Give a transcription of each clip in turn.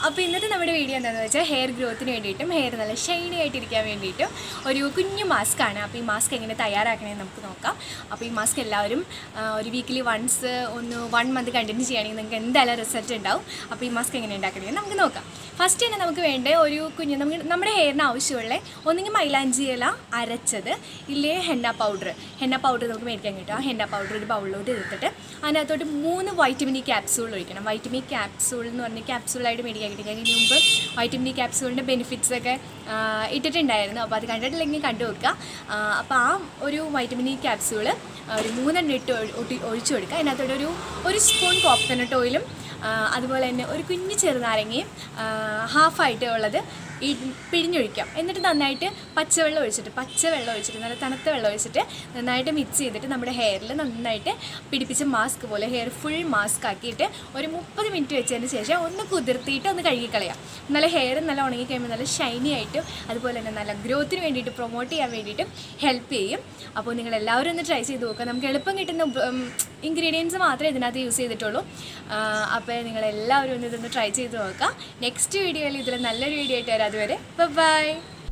അപ്പോൾ ഇന്നത്തെ നമ്മുടെ വീഡിയോ എന്താണെന്ന് വെച്ചാൽ ഹെയർ ഗ്രോത്തിന് വേണ്ടിയിട്ടും ഹെയർ നല്ല ഷൈനി ആയിട്ടിരിക്കാൻ വേണ്ടിയിട്ടും ഒരു കുഞ്ഞു മാസ്ക് ആണ് അപ്പോൾ ഈ മാസ്ക് എങ്ങനെ തയ്യാറാക്കണമെന്ന് നമുക്ക് നോക്കാം അപ്പോൾ ഈ മാസ്ക് എല്ലാവരും ആ, ഒരു വീക്കിലി വൺസ് ഒന്ന് വൺ മന്ത് കണ്ടിന്യൂ ചെയ്യുകയാണെങ്കിൽ നിങ്ങൾക്ക് എന്തായാലും റിസൾട്ട് ഉണ്ടാവും അപ്പോൾ ഈ മാസ്ക് എങ്ങനെ ഉണ്ടാക്കണമെന്ന് നമുക്ക് നോക്കാം ഫസ്റ്റ് തന്നെ നമുക്ക് വേണ്ട ഒരു കുഞ്ഞു നമുക്ക് നമ്മുടെ ഹെയറിന് ആവശ്യമുള്ള ഒന്നുകിൽ മൈലാഞ്ചി ഇല അരച്ചത് ഇല്ലേ ഹെന്ന പൗഡർ ഹെന്ന പൗഡർ നമുക്ക് മേടിക്കാൻ കിട്ടും ആ ഹെന്ന പൗഡർ ഒരു ബൗളിലോട്ട് എടുത്തിട്ട് അതിനകത്തോട്ട് മൂന്ന് വൈറ്റമിൻ ഇ ക്യാപ്സൂൾ ഒഴിക്കണം വൈറ്റമിൻ ഇ ക്യാപ്സൂൾ എന്ന് പറഞ്ഞ ക്യാപ്സൂളായിട്ട് മേടിക്കാൻ കിട്ടും ഞാൻ ഇതിന് മുമ്പ് വൈറ്റമിൻ ഇ ക്യാപ്സൂളിൻ്റെ ബെനിഫിറ്റ്സ് ഒക്കെ ആ, ഇട്ടിട്ടുണ്ടായിരുന്നു അപ്പോൾ അത് കണ്ടിട്ടില്ലെങ്കിൽ കണ്ടു വെക്കുക ആ, അപ്പോൾ ആ ഒരു വൈറ്റമിൻ ഇ ക്യാപ്സൂള് ഒരു മൂന്നെണ്ണം ഇട്ട് ഒഴി- ഒട്ടി- ഒഴിച്ചു കൊടുക്കുക അതിനകത്തോട്ട് ഒരു ഒരു സ്പൂൺ കോക്കനട്ട് ഓയിലും ആ, അതുപോലെ തന്നെ ഒരു കുഞ്ഞ് ചെറുനാരങ്ങയും ഹാഫായിട്ട് ഉള്ളത് ഈ പിഴിഞ്ഞൊഴിക്കാം എന്നിട്ട് നന്നായിട്ട് പച്ചവെള്ളം ഒഴിച്ചിട്ട് പച്ചവെള്ളം ഒഴിച്ചിട്ട് നല്ല തണുത്ത വെള്ളം ഒഴിച്ചിട്ട് നന്നായിട്ട് മിക്സ് ചെയ്തിട്ട് നമ്മുടെ ഹെയറിൽ നന്നായിട്ട് പിടിപ്പിച്ച് മാസ്ക് പോലെ ഹെയർ ഫുൾ മാസ്ക് ആക്കിയിട്ട് ഒരു മുപ്പത് മിനിറ്റ് വെച്ചതിന് ശേഷം ഒന്ന് കുതിർത്തിയിട്ട് ഒന്ന് കഴുകിക്കളയാം നല്ല ഹെയർ നല്ല ഉണങ്ങി കഴിയുമ്പോൾ നല്ല ഷൈനി ആയിട്ടും അതുപോലെ തന്നെ നല്ല ഗ്രോത്തിന് വേണ്ടിയിട്ട് പ്രൊമോട്ട് ചെയ്യാൻ വേണ്ടിയിട്ടും ഹെൽപ്പ് ചെയ്യും അപ്പോൾ നിങ്ങൾ എല്ലാവരും ഒന്ന് ട്രൈ ചെയ്ത് നോക്കുക നമുക്ക് എളുപ്പം കിട്ടുന്ന ഇൻഗ്രീഡിയൻസ് മാത്രമേ ഇതിനകത്ത് യൂസ് ചെയ്തിട്ടുള്ളൂ അപ്പോൾ നിങ്ങൾ എല്ലാവരും ഒന്ന് ഇതൊന്ന് ട്രൈ ചെയ്ത് നോക്കുക നെക്സ്റ്റ് വീഡിയോയിൽ ഇതിൽ നല്ലൊരു വീഡിയോ ആയിട്ട് വരാം അതുവരെ ബൈ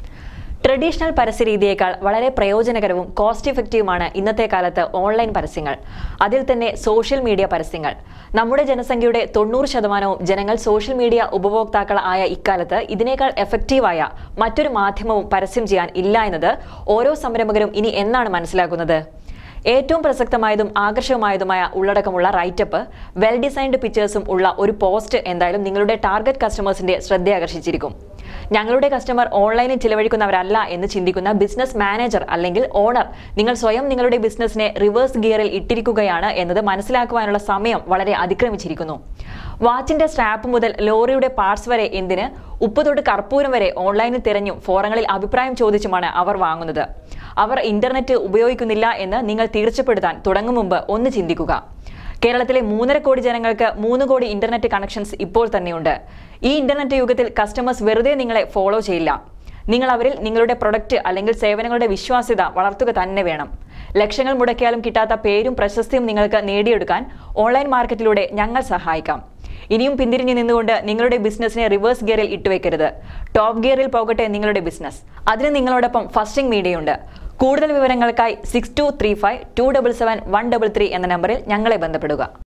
ട്രഡീഷണൽ പരസ്യരീതിയേക്കാൾ വളരെ പ്രയോജനകരവും കോസ്റ്റ് ഇഫക്റ്റീവുമാണ് ഇന്നത്തെ കാലത്ത് ഓൺലൈൻ പരസ്യങ്ങൾ അതിൽ തന്നെ സോഷ്യൽ മീഡിയ പരസ്യങ്ങൾ നമ്മുടെ ജനസംഖ്യയുടെ തൊണ്ണൂറ് ശതമാനവും ജനങ്ങൾ സോഷ്യൽ മീഡിയ ഉപഭോക്താക്കൾ ആയ ഇക്കാലത്ത് ഇതിനേക്കാൾ എഫക്റ്റീവായ മറ്റൊരു മാധ്യമവും പരസ്യം ചെയ്യാൻ ഇല്ല എന്നത് ഓരോ സംരംഭകരും ഇനി എന്നാണ് മനസ്സിലാക്കുന്നത് ഏറ്റവും പ്രസക്തമായതും ആകർഷകമായതുമായ ഉള്ളടക്കമുള്ള റൈറ്റപ്പ് വെൽ ഡിസൈൻഡ് പിക്ചേഴ്സും ഉള്ള ഒരു പോസ്റ്റ് എന്തായാലും നിങ്ങളുടെ ടാർഗറ്റ് കസ്റ്റമേഴ്സിന്റെ ശ്രദ്ധയാകർഷിച്ചിരിക്കും ഞങ്ങളുടെ കസ്റ്റമർ ഓൺലൈനിൽ ചിലവഴിക്കുന്നവരല്ല എന്ന് ചിന്തിക്കുന്ന ബിസിനസ് മാനേജർ അല്ലെങ്കിൽ ഓണർ നിങ്ങൾ സ്വയം നിങ്ങളുടെ ബിസിനസ്സിനെ റിവേഴ്സ് ഗിയറിൽ ഇട്ടിരിക്കുകയാണ് എന്നത് മനസ്സിലാക്കുവാനുള്ള സമയം വളരെ അതിക്രമിച്ചിരിക്കുന്നു വാച്ചിന്റെ സ്ട്രാപ്പ് മുതൽ ലോറിയുടെ പാർട്സ് വരെ എന്തിന് ഉപ്പ് തൊട്ട് കർപ്പൂരം വരെ ഓൺലൈനിൽ തിരഞ്ഞും ഫോറങ്ങളിൽ അഭിപ്രായം ചോദിച്ചുമാണ് അവർ വാങ്ങുന്നത് അവർ ഇന്റർനെറ്റ് ഉപയോഗിക്കുന്നില്ല എന്ന് നിങ്ങൾ തീർച്ചപ്പെടുത്താൻ തുടങ്ങും മുമ്പ് ഒന്ന് ചിന്തിക്കുക കേരളത്തിലെ മൂന്നര കോടി ജനങ്ങൾക്ക് മൂന്ന് കോടി ഇന്റർനെറ്റ് കണക്ഷൻസ് ഇപ്പോൾ തന്നെയുണ്ട് ഈ ഇന്റർനെറ്റ് യുഗത്തിൽ കസ്റ്റമേഴ്സ് വെറുതെ നിങ്ങളെ ഫോളോ ചെയ്യില്ല നിങ്ങൾ അവരിൽ നിങ്ങളുടെ പ്രൊഡക്റ്റ് അല്ലെങ്കിൽ സേവനങ്ങളുടെ വിശ്വാസ്യത വളർത്തുക തന്നെ വേണം ലക്ഷങ്ങൾ മുടക്കിയാലും കിട്ടാത്ത പേരും പ്രശസ്തിയും നിങ്ങൾക്ക് നേടിയെടുക്കാൻ ഓൺലൈൻ മാർക്കറ്റിലൂടെ ഞങ്ങൾ സഹായിക്കാം ഇനിയും പിന്തിരിഞ്ഞു നിന്നുകൊണ്ട് നിങ്ങളുടെ ബിസിനസിനെ റിവേഴ്സ് ഗിയറിൽ ഇട്ടുവെക്കരുത് ടോപ്പ് ഗിയറിൽ പോകട്ടെ നിങ്ങളുടെ ബിസിനസ് അതിന് നിങ്ങളോടൊപ്പം ഫസ്റ്റിംഗ് മീഡിയയുണ്ട് കൂടുതൽ വിവരങ്ങൾക്കായി six two three five two double seven one double three എന്ന നമ്പറിൽ ഞങ്ങളെ ബന്ധപ്പെടുക